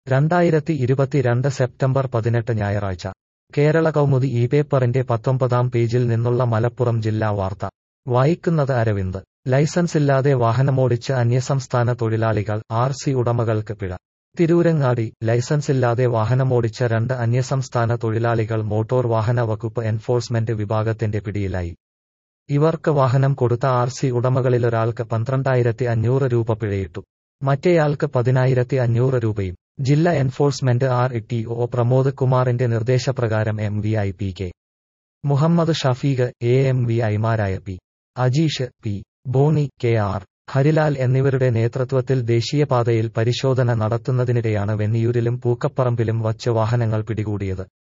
രണ്ടായിരത്തി ഇരുപത്തിരണ്ട് സെപ്റ്റംബർ പതിനെട്ട് ഞായറാഴ്ച കേരള കൗമുദി ഈ പേപ്പറിന്റെ പത്തൊമ്പതാം പേജിൽ നിന്നുള്ള മലപ്പുറം ജില്ലാ വാർത്ത വായിക്കുന്നത് അരവിന്ദ് ലൈസൻസില്ലാതെ വാഹനമോടിച്ച് അന്യസംസ്ഥാന തൊഴിലാളികൾ ആർ സി ഉടമകൾക്ക് പിഴ തിരൂരങ്ങാടി ലൈസൻസില്ലാതെ വാഹനമോടിച്ച രണ്ട് അന്യസംസ്ഥാന തൊഴിലാളികൾ മോട്ടോർ വാഹന വകുപ്പ് എൻഫോഴ്സ്മെന്റ് വിഭാഗത്തിന്റെ പിടിയിലായി ഇവർക്ക് വാഹനം കൊടുത്ത ആർ സി ഉടമകളിലൊരാൾക്ക് പന്ത്രണ്ടായിരത്തി അഞ്ഞൂറ് രൂപ പിഴയിട്ടു മറ്റേയാൾക്ക് പതിനായിരത്തി അഞ്ഞൂറ് രൂപയും ജില്ലാ enforcement R T O Pramod കുമാറിന്റെ നിർദ്ദേശപ്രകാരം M V I P K Muhammad Shafeeq A M V ഐമാരായ P Ajeesh P Boney K R Harilal എന്നിവരുടെ നേതൃത്വത്തിൽ ദേശീയപാതയിൽ പരിശോധന നടത്തുന്നതിനിടെയാണ് വെന്നിയൂരിലും പൂക്കപ്പറമ്പിലും വച്ച് വാഹനങ്ങൾ പിടികൂടിയത്